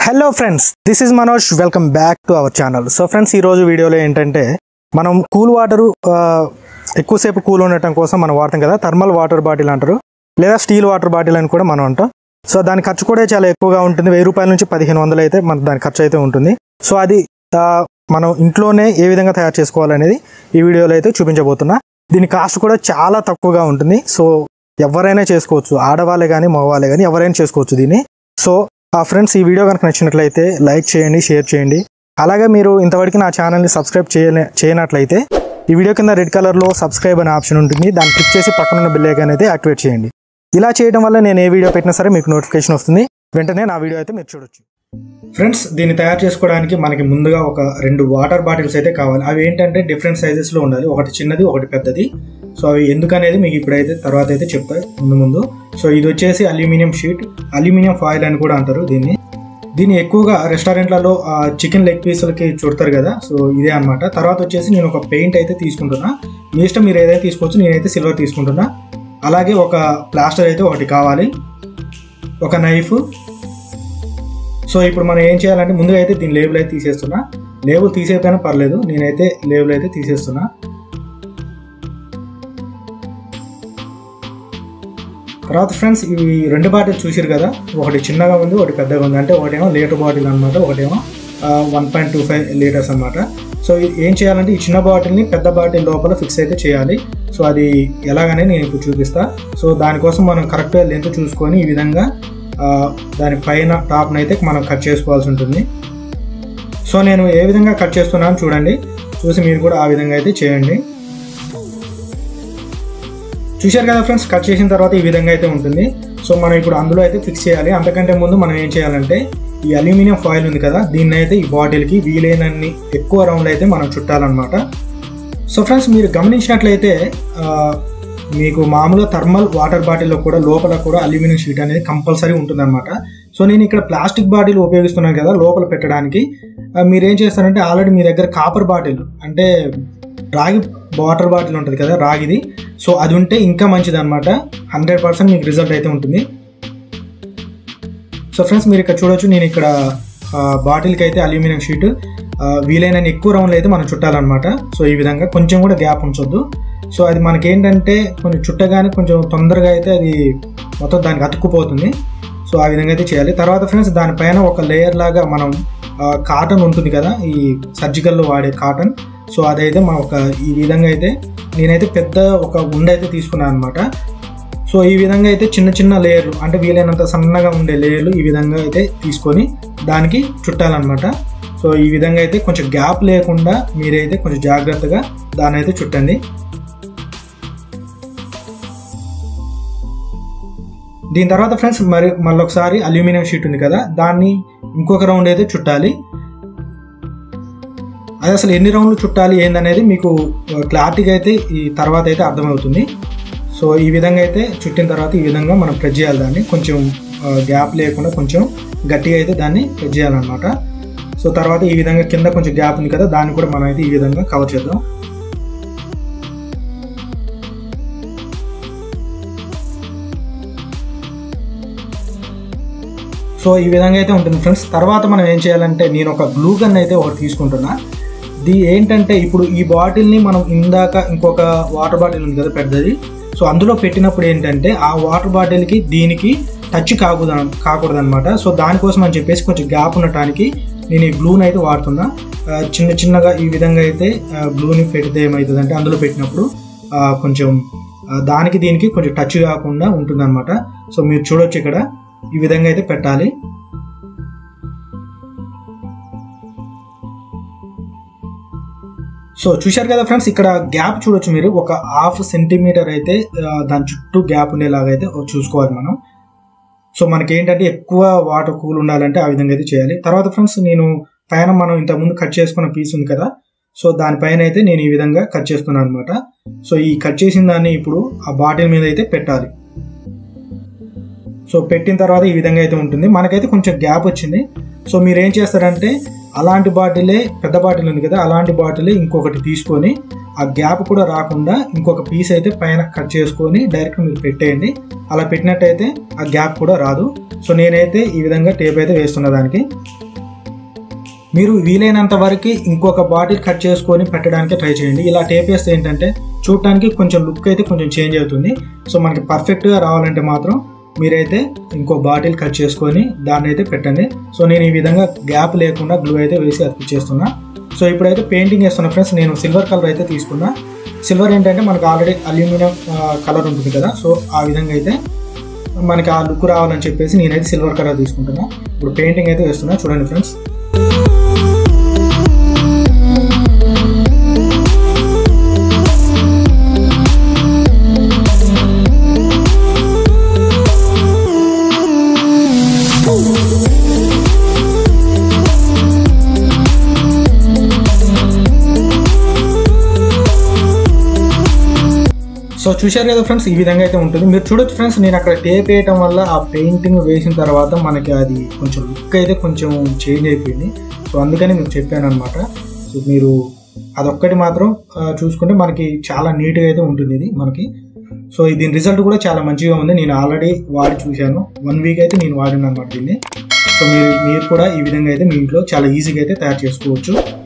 hello friends this is Manoj welcome back to our channel so friends ఈరోజు వీడియోలో ఏంటంటే మనం కూల్ వాటర్ ఎక్కువసేపు కూల్ ఉండటం కోసం మనం వాడతాం కదా థర్మల్ వాటర్ బాటిల్ అంటారు లేదా స్టీల్ వాటర్ బాటిల్ అని కూడా మనం అంటాం సో దాని ఖర్చు కూడా చాలా ఎక్కువగా ఉంటుంది వెయ్యి రూపాయల నుంచి పదిహేను వందలు అయితే మన దాని ఖర్చు అయితే ఉంటుంది సో అది ఆ, మనం ఇంట్లోనే ఏ విధంగా తయారు చేసుకోవాలనేది ఈ వీడియోలో అయితే చూపించబోతున్నా దీని కాస్ట్ కూడా చాలా తక్కువగా ఉంటుంది సో ఎవరైనా చేసుకోవచ్చు ఆడవాళ్ళే కానీ మగవాళ్ళే కానీ ఎవరైనా చేసుకోవచ్చు దీన్ని సో ఆ ఫ్రెండ్స్ ఈ వీడియో కనుక నచ్చినట్లయితే లైక్ చేయండి షేర్ చేయండి అలాగే మీరు ఇంతవరకు నా ఛానల్ని సబ్స్క్రైబ్ చేయలే చేయనట్లయితే ఈ వీడియో కింద రెడ్ కలర్లో సబ్స్క్రైబ్ అనే ఆప్షన్ ఉంటుంది దాన్ని క్లిక్ చేసి పక్కనున్న బిల్ ఐకాన్ అయితే యాక్టివేట్ చేయండి ఇలా చేయడం వల్ల నేను ఏ వీడియో పెట్టినా సరే మీకు నోటిఫికేషన్ వస్తుంది వెంటనే నా వీడియో అయితే మీరు చూడొచ్చు ఫ్రెండ్స్ దీన్ని తయారు చేసుకోవడానికి మనకి ముందుగా ఒక రెండు వాటర్ బాటిల్స్ అయితే కావాలి అవి ఏంటంటే డిఫరెంట్ సైజెస్లో ఉండాలి ఒకటి చిన్నది ఒకటి పెద్దది సో అవి ఎందుకనేది మీకు ఇప్పుడైతే తర్వాత అయితే చెప్తా ముందు ముందు సో ఇది వచ్చేసి అల్యూమినియం షీట్ అల్యూమినియం ఫాయిల్ అని కూడా అంటారు దీన్ని దీన్ని ఎక్కువగా రెస్టారెంట్లలో చికెన్ లెగ్ పీసులకి చుడతారు కదా సో ఇదే అన్నమాట తర్వాత వచ్చేసి నేను ఒక పెయింట్ అయితే తీసుకుంటున్నా మీ ఇష్టం మీరు ఏదైతే తీసుకోవచ్చు నేనైతే సిల్వర్ తీసుకుంటున్నా అలాగే ఒక ప్లాస్టర్ అయితే ఒకటి కావాలి ఒక నైఫ్ సో ఇప్పుడు మనం ఏం చేయాలంటే ముందుగా అయితే దీని లేబుల్ అయితే తీసేస్తున్నా లేబుల్ తీసేపోయినా పర్లేదు నేనైతే లేబుల్ అయితే తీసేస్తున్నా తర్వాత ఫ్రెండ్స్ ఇవి రెండు బాటిల్ చూసారు కదా ఒకటి చిన్నగా ఉంది ఒకటి పెద్దగా ఉంది అంటే ఒకటేమో లీటర్ బాటిల్ అనమాట ఒకటేమో one point two five litres అనమాట సో ఇది ఏం చేయాలంటే ఈ చిన్న బాటిల్ని పెద్ద బాటిల్ లోపల ఫిక్స్ అయితే చేయాలి సో అది ఎలాగనే నేను ఇప్పుడు చూపిస్తా సో దానికోసం మనం కరెక్ట్గా లెంత్ చూసుకొని ఈ విధంగా ఆ, దాని పైన టాప్ని అయితే మనం కట్ చేసుకోవాల్సి ఉంటుంది సో నేను ఏ విధంగా కట్ చేస్తున్నాను చూడండి చూసి మీరు కూడా ఆ విధంగా అయితే చేయండి చూశారు కదా ఫ్రెండ్స్ కట్ చేసిన తర్వాత ఈ విధంగా అయితే ఉంటుంది సో మనం ఇప్పుడు అందులో అయితే ఫిక్స్ చేయాలి అంతకంటే ముందు మనం ఏం చేయాలంటే ఈ అల్యూమినియం ఫాయిల్ ఉంది కదా దీన్ని అయితే ఈ బాటిల్కి వీలైనన్ని ఎక్కువ రౌండ్ అయితే మనం చుట్టాలన్నమాట సో ఫ్రెండ్స్ మీరు గమనించినట్లయితే ఆ, మీకు మామూలుగా థర్మల్ వాటర్ బాటిల్లో కూడా లోపల కూడా అల్యూమినియం షీట్ అనేది కంపల్సరీ ఉంటుందన్నమాట సో నేను ఇక్కడ ప్లాస్టిక్ బాటిల్ ఉపయోగిస్తున్నాను కదా లోపల పెట్టడానికి ఆ, మీరు ఏం చేస్తారంటే ఆల్రెడీ మీ దగ్గర కాపర్ బాటిల్ అంటే రాగి వాటర్ బాటిల్ ఉంటుంది కదా రాగిది సో అది ఉంటే ఇంకా మంచిది అనమాట హండ్రెడ్ పర్సెంట్ మీకు రిజల్ట్ అయితే ఉంటుంది సో ఫ్రెండ్స్ మీరు ఇక్కడ చూడొచ్చు నేను ఇక్కడ ఆ, బాటిల్కి అయితే అల్యూమినియం షీట్ ఆ, వీలైనన్ని ఎక్కువ రౌండ్లు అయితే మనం చుట్టాలన్నమాట సో ఈ విధంగా కొంచెం కూడా గ్యాప్ ఉంచొద్దు సో అది మనకి ఏంటంటే కొంచెం చుట్టగానే కొంచెం తొందరగా అయితే అది మొత్తం దానికి అతుక్కుపోతుంది సో ఆ విధంగా అయితే చేయాలి తర్వాత ఫ్రెండ్స్ దానిపైన ఒక లేయర్ లాగా మనం కాటన్ ఉంటుంది కదా ఈ సర్జికల్లో వాడే కాటన్ సో అదైతే మా ఒక ఈ విధంగా అయితే నేనైతే పెద్ద ఒక ఉండ అయితే తీసుకున్నాను అనమాట సో ఈ విధంగా అయితే చిన్న చిన్న లేయర్లు అంటే వీలైనంత సన్నగా ఉండే లేయర్లు ఈ విధంగా అయితే తీసుకొని దానికి చుట్టాలన్నమాట సో ఈ విధంగా అయితే కొంచెం గ్యాప్ లేకుండా మీరైతే కొంచెం జాగ్రత్తగా దాన్ని అయితే చుట్టండి దీని తర్వాత ఫ్రెండ్స్ మరి మళ్ళీ ఒకసారి అల్యూమినియం షీట్ ఉంది కదా దాన్ని ఇంకొక రౌండ్ అయితే చుట్టాలి అది అసలు ఎన్ని రౌండ్లు చుట్టాలి ఏందనేది మీకు క్లారిటీగా అయితే ఈ తర్వాత అయితే అర్థమవుతుంది సో ఈ విధంగా అయితే చుట్టిన తర్వాత ఈ విధంగా మనం ప్రెస్ చేయాలి దాన్ని కొంచెం గ్యాప్ లేకుండా కొంచెం గట్టిగా అయితే దాన్ని ప్రెస్ చేయాలన్నమాట సో తర్వాత ఈ విధంగా కింద కొంచెం గ్యాప్ ఉంది కదా దాన్ని కూడా మనం అయితే ఈ విధంగా కవర్ చేద్దాం సో ఈ విధంగా అయితే ఉంటుంది ఫ్రెండ్స్ తర్వాత మనం ఏం చేయాలంటే నేను ఒక గ్లూ గన్ అయితే ఒకటి తీసుకుంటున్నా ఇది ఏంటంటే ఇప్పుడు ఈ బాటిల్ని మనం ఇందాక ఇంకొక వాటర్ బాటిల్ ఉంది కదా పెద్దది సో అందులో పెట్టినప్పుడు ఏంటంటే ఆ వాటర్ బాటిల్కి దీనికి టచ్ కాకూడదు కాకూడదు అనమాట సో దానికోసం అని చెప్పేసి కొంచెం గ్యాప్ ఉండటానికి నేను ఈ గ్లూని అయితే వాడుతున్నా ఆ, చిన్న చిన్నగా ఈ విధంగా అయితే గ్లూని పెడితే ఏమవుతుందంటే అందులో పెట్టినప్పుడు ఆ, కొంచెం ఆ, దానికి దీనికి కొంచెం టచ్ కాకుండా ఉంటుందన్నమాట సో మీరు చూడొచ్చు ఇక్కడ ఈ విధంగా అయితే పెట్టాలి సో చూశారు కదా ఫ్రెండ్స్ ఇక్కడ గ్యాప్ చూడొచ్చు మీరు ఒక హాఫ్ సెంటీమీటర్ అయితే ఆ, దాని చుట్టూ గ్యాప్ ఉండేలాగా అయితే చూసుకోవాలి మనం సో మనకి ఏంటంటే ఎక్కువ వాటర్ కూల్ ఉండాలంటే ఆ విధంగా అయితే చేయాలి తర్వాత ఫ్రెండ్స్ నేను పైన మనం ఇంతకుముందు కట్ చేసుకున్న పీస్ ఉంది కదా సో దానిపైన అయితే నేను ఈ విధంగా కట్ చేస్తున్నాను అనమాట సో ఈ కట్ చేసిన దాన్ని ఇప్పుడు ఆ బాటిల్ మీద అయితే పెట్టాలి సో పెట్టిన తర్వాత ఈ విధంగా అయితే ఉంటుంది మనకైతే కొంచెం గ్యాప్ వచ్చింది సో మీరు ఏం చేస్తారంటే అలాంటి బాటిలే పెద్ద బాటిల్ ఉంది కదా అలాంటి బాటిలే ఇంకొకటి తీసుకొని ఆ గ్యాప్ కూడా రాకుండా ఇంకొక పీస్ అయితే పైన కట్ చేసుకొని డైరెక్ట్ మీరు పెట్టేయండి అలా పెట్టినట్టయితే ఆ గ్యాప్ కూడా రాదు సో నేనైతే ఈ విధంగా టేప్ అయితే వేస్తున్న దానికి మీరు వీలైనంత వరకు ఇంకొక బాటిల్ కట్ చేసుకొని పెట్టడానికి ట్రై చేయండి ఇలా టేప్ వేస్తే ఏంటంటే చూడటానికి కొంచెం లుక్ అయితే కొంచెం చేంజ్ అవుతుంది సో మనకి పర్ఫెక్ట్గా రావాలంటే మాత్రం మీరైతే ఇంకో బాటిల్ కట్ చేసుకొని దాన్ని అయితే పెట్టండి సో నేను ఈ విధంగా గ్యాప్ లేకుండా గ్లూ అయితే వేసి అతికిచ్చేస్తున్నా సో ఇప్పుడైతే పెయింటింగ్ వేస్తున్నా ఫ్రెండ్స్ నేను సిల్వర్ కలర్ అయితే తీసుకున్నా సిల్వర్ ఏంటంటే మనకు ఆల్రెడీ అల్యూమినియం కలర్ ఉంటుంది కదా సో ఆ విధంగా అయితే మనకి ఆ లుక్ రావాలని చెప్పేసి నేనైతే సిల్వర్ కలర్ తీసుకుంటున్నా ఇప్పుడు పెయింటింగ్ అయితే వేస్తున్నా చూడండి ఫ్రెండ్స్ సో చూశారు కదా ఫ్రెండ్స్ ఈ విధంగా అయితే ఉంటుంది మీరు చూడొచ్చు ఫ్రెండ్స్ నేను అక్కడ టేప్ వేయటం వల్ల ఆ పెయింటింగ్ వేసిన తర్వాత మనకి అది కొంచెం లుక్ అయితే కొంచెం చేంజ్ అయిపోయింది సో అందుకని మీకు చెప్పాను అనమాట సో మీరు అదొక్కటి మాత్రం ఆ, చూసుకుంటే మనకి చాలా నీట్గా అయితే ఉంటుంది ఇది మనకి సో దీని రిజల్ట్ కూడా చాలా మంచిగా ఉంది నేను ఆల్రెడీ వాడి చూశాను వన్ వీక్ అయితే నేను వాడిన అనమాట దీన్ని సో మీరు మీరు కూడా ఈ విధంగా అయితే మీ ఇంట్లో చాలా ఈజీగా అయితే తయారు చేసుకోవచ్చు